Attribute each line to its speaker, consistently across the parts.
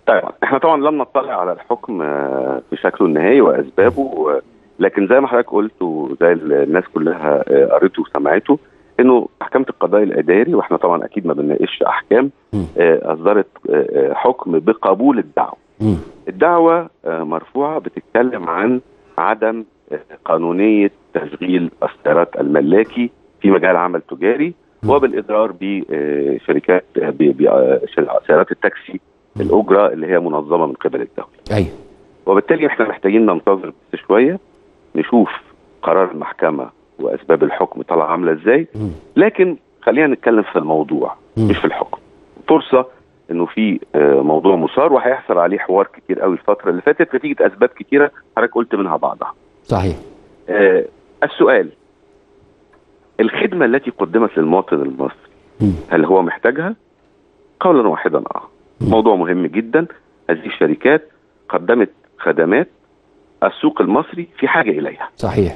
Speaker 1: طيب احنا طبعا لم نطلع على الحكم آه، في شكله النهائي واسبابه آه، لكن زي ما حضرتك قلت وزي الناس كلها آه، قريته وسمعته انه محكمه القضاء الاداري واحنا طبعا اكيد ما بنناقش احكام
Speaker 2: مم.
Speaker 1: آه، اصدرت آه، آه، حكم بقبول الدعوه.
Speaker 2: مم.
Speaker 1: الدعوه آه، مرفوعه بتتكلم عن عدم آه، قانونيه تشغيل السيارات الملاكي في مجال عمل تجاري
Speaker 2: مم.
Speaker 1: وبالاضرار بشركات سيارات التاكسي الاجره اللي هي منظمه من قبل الدوله.
Speaker 2: ايوه
Speaker 1: وبالتالي احنا محتاجين ننتظر بس شويه نشوف قرار المحكمه واسباب الحكم طالعه عامله ازاي
Speaker 2: مم.
Speaker 1: لكن خلينا نتكلم في الموضوع
Speaker 2: مم.
Speaker 1: مش في الحكم فرصه انه في آه، موضوع مثار وهيحصل عليه حوار كتير قوي الفتره اللي فاتت نتيجه اسباب كتيره حضرتك قلت منها بعضها
Speaker 2: صحيح
Speaker 1: آه، السؤال الخدمه التي قدمت للمواطن المصري
Speaker 2: مم.
Speaker 1: هل هو محتاجها قولا واحدا اه
Speaker 2: مم.
Speaker 1: موضوع مهم جدا هذه الشركات قدمت خدمات السوق المصري في حاجه اليها
Speaker 2: صحيح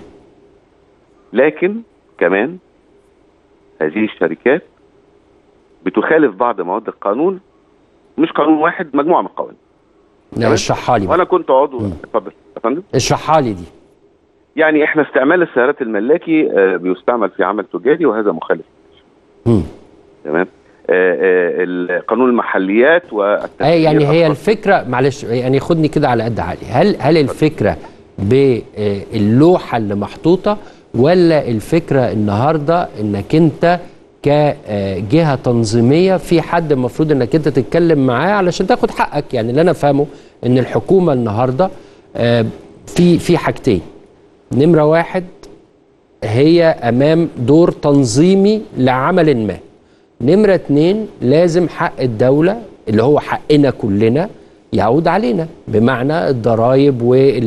Speaker 1: لكن كمان هذه الشركات بتخالف بعض مواد القانون مش قانون واحد مجموعه من القوانين
Speaker 2: لا اشرحها لي
Speaker 1: وانا
Speaker 2: بقى.
Speaker 1: كنت عضو
Speaker 2: مم.
Speaker 1: اتفضل يا فندم
Speaker 2: اشرحها لي دي
Speaker 1: يعني احنا استعمال السيارات الملاكي آه، بيستعمل في عمل تجاري وهذا مخالف
Speaker 2: مم.
Speaker 1: تمام آه، آه، قانون المحليات والتسجيل
Speaker 2: اي يعني هي
Speaker 1: أصبح-
Speaker 2: الفكره معلش يعني خدني كده على قد عقلي هل هل الفكره باللوحه اللي محطوطه ولا الفكره النهارده انك انت كجهه تنظيميه في حد المفروض انك انت تتكلم معاه علشان تاخد حقك يعني اللي انا فاهمه ان الحكومه النهارده آه، في في حاجتين نمره واحد هي امام دور تنظيمي لعمل ما نمرة اتنين لازم حق الدولة اللي هو حقنا كلنا يعود علينا بمعنى الضرائب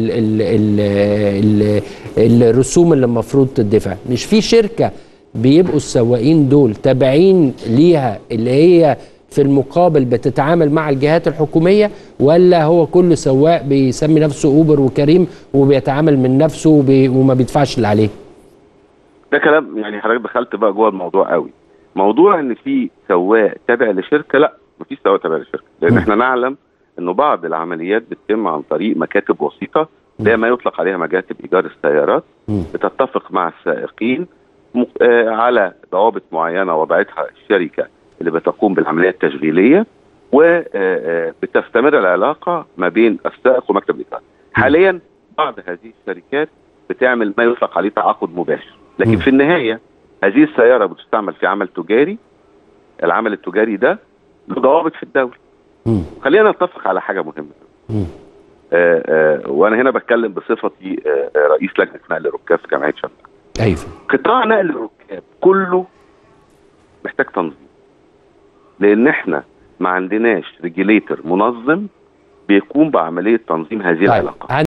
Speaker 2: والرسوم اللي المفروض تدفع مش في شركة بيبقوا السواقين دول تابعين ليها اللي هي في المقابل بتتعامل مع الجهات الحكومية ولا هو كل سواق بيسمي نفسه أوبر وكريم وبيتعامل من نفسه وبي وما بيدفعش اللي عليه
Speaker 1: ده كلام يعني حضرتك دخلت بقى جوه الموضوع قوي موضوع ان في سواق تابع لشركه لا مفيش سواق تابع لشركه لان
Speaker 2: م.
Speaker 1: احنا نعلم انه بعض العمليات بتتم عن طريق مكاتب وسيطه اللي هي ما يطلق عليها مكاتب ايجار السيارات
Speaker 2: مم.
Speaker 1: بتتفق مع السائقين م- آه، على ضوابط معينه وضعتها الشركه اللي بتقوم بالعمليه التشغيليه وبتستمر العلاقه ما بين السائق ومكتب الايجار. حاليا بعض هذه الشركات بتعمل ما يطلق عليه تعاقد مباشر، لكن
Speaker 2: مم.
Speaker 1: في النهايه هذه السياره بتستعمل في عمل تجاري العمل التجاري ده له ضوابط في الدوله.
Speaker 2: مم.
Speaker 1: خلينا نتفق على حاجه مهمه.
Speaker 2: مم.
Speaker 1: آه، آه، وانا هنا بتكلم بصفتي آه، آه، رئيس لجنه نقل الركاب في جامعه شمال.
Speaker 2: أيوة
Speaker 1: قطاع نقل الركاب كله محتاج تنظيم لان احنا ما عندناش ريجيليتر منظم بيقوم بعمليه تنظيم هذه
Speaker 2: طيب
Speaker 1: العلاقه